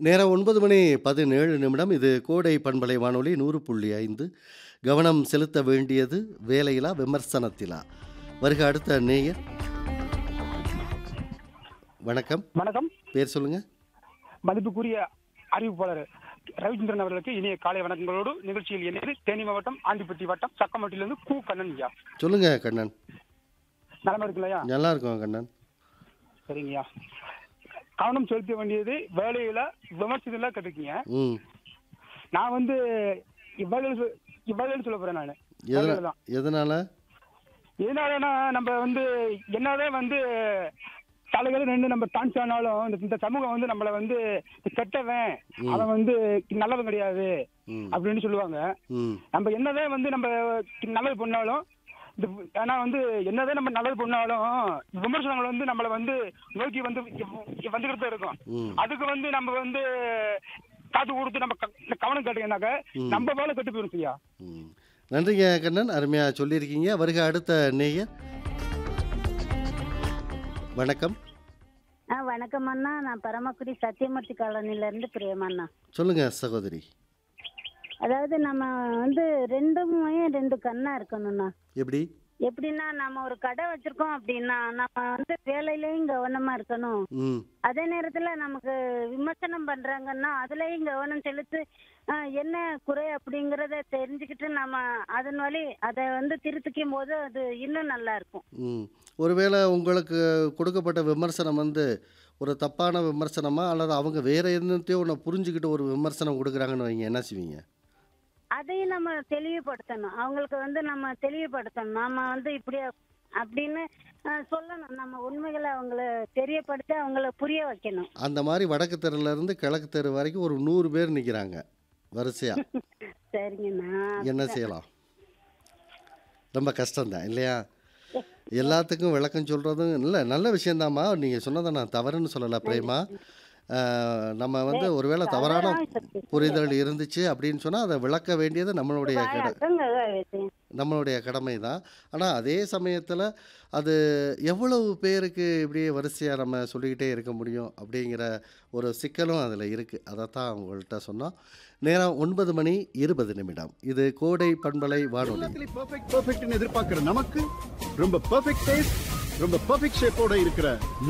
நேரம் 9 மணி 17 நிமிடம். இது கோடை பண்பலை வானொலி 100.5 கவனம் செலுத்த வேண்டியது வேலையிலா விமர்சனத்திலா. வருக அடுத்த நேயர். வணக்கம். வணக்கம். பேர் சொல்லுங்க. மதிப்புக்குரிய அறிவிப்பாளர் ரவிச்சந்திரன் அவர்களுக்கு இனிய காலை வணக்கங்களோடு நிகழ்ச்சியில் இணைந்து தேனி மாவட்டம் ஆண்டிப்பட்டி வட்டம் சக்கமட்டிலிருந்து கு கண்ணன் ஐயா சொல்லுங்க கண்ணன். நலமா இருக்குல்லையா நல்லா இருக்கோம் கண்ணன். சரிங்கய்யா கவனம் செலுத்த வேண்டியது வேலையில விமர்சனத்துல கேட்டிருக்கீங்க ம். நான் வந்து இவ்வளவு சொ- இவ்வளவு சொல்ல போறேன் நான் எதனா வேலையில தான் எதனால? எதனாலனா நம்ம வந்து என்னதான் வந்து தலைகளை நின்று நம்ம டான்ஸ் ஆனாலும் இந்த- இந்த சமூகம் வந்து நம்மள வந்து கெட்டவன் ம். அவன் வந்து நல்லவன் கிடையாது ம். அப்படின்னு சொல்லுவாங்க ம். நம்ம என்னதான் வந்து நம்ம நல்லது பண்ணாலும் இந்த ஆனா வந்து என்னதான் நம்ம நல்லது பண்ணாலும் விமர்சனங்கள் வந்து நம்மள வந்து நோக்கி வந்து வந்துகிட்டு தான் இருக்கும் ம். அதுக்கு வந்து நம்ம வந்து காத்து கொடுத்து நம்ம க- கவனம் கேட்டீங்கன்னாக்க ம். நம்ம வேலை கெட்டு போயிடும் சரியா ம். நன்றிங்க கண்ணன். அருமையா சொல்லியிருக்கீங்க. வருக அடுத்த நேயர். வணக்கம். ஆ வணக்கம் அண்ணா நான் பரமக்குடி சத்தியமூர்த்தி காலனில இருந்து பிரியமண்ணா சொல்லுங்க சகோதரி. அதாவது நம்ம வந்து ரெண்டுமே ரெண்டு கண்ணா இருக்கணும்ண்ணா எப்படி? எப்படின்னா நம்ம ஒரு கடை வச்சிருக்கோம் அப்படின்னா நம்ம வந்து வேலையிலயும் கவனமா இருக்கணும் ம். அதே நேரத்துல நமக்கு விமர்சனம் பண்றாங்கன்னா அதுலயும் கவனம் செலுத்தி ஆ, என்ன குறை அப்படிங்கறத தெரிஞ்சுக்கிட்டு நம்ம அதன் வழி அதை வந்து திருத்திக்கும் போது அது இன்னும் நல்லா இருக்கும் ம். ஒருவேளை உங்களுக்கு கொடுக்கப்பட்ட விமர்சனம் வந்து ஒரு தப்பான விமர்சனமா அல்லது அவங்க வேற என்னத்தையோ ஒன்று புரிஞ்சுக்கிட்டு ஒரு விமர்சனம் கொடுக்குறாங்கன்னு வைங்க என்ன செய்வீங்க? அதையும் நம்ம தெளிவுபடுத்தணும் அவங்களுக்கு வந்து நம்ம தெளிவுபடுத்தணும் நாம வந்து இப்படி அப்படின்னு அஹ், சொல்லணும் நம்ம உண்மைகளை அவங்கள தெரியப்படுத்தி அவங்கள புரிய வைக்கணும் அந்த மாதிரி வடக்கு தெருல இருந்து கிழக்கு தெரு வரைக்கும் ஒரு நூறு பேர் நிற்கிறாங்க வரிசையா. சரிங்கண்ணா என்ன செய்யலாம்? ரொம்ப கஷ்டம்தான் இல்லையா? எல்லாத்துக்கும் விளக்கம் சொல்கிறதும் இல்லை நல்ல விஷயந்தாம்மா நீங்கள் சொன்னதை நான் தவறுன்னு சொல்லலை பிரேமா அஹ், நம்ம வந்து ஒருவேளை தவறான புரிதல் இருந்துச்சு அப்படின்னு சொன்னால் அதை விளக்க வேண்டியது நம்மளுடைய கட நம்மளுடைய கடமை தான் ஆனால் அதே சமயத்தில் அது எவ்வளவு பேருக்கு இப்படியே வரிசையாக நம்ம சொல்லிக்கிட்டே இருக்க முடியும் அப்படிங்கிற ஒரு சிக்கலும் அதில் இருக்குது அதைத்தான் உங்கள்கிட்ட சொன்னோம் நேரம் ஒன்பது மணி இருபது நிமிடம் இது கோடை பண்பலை வானொலி எல்லாத்துலயும் பெர்ஃபெக்ட் பெர்ஃபெக்ட்னு எதிர்பார்க்கிற நமக்கு ரொம்ப பெர்ஃபெக்ட் டேஸ்ட் ரொம்ப பெர்ஃபெக்ட் ஷேப்போட இருக்கிற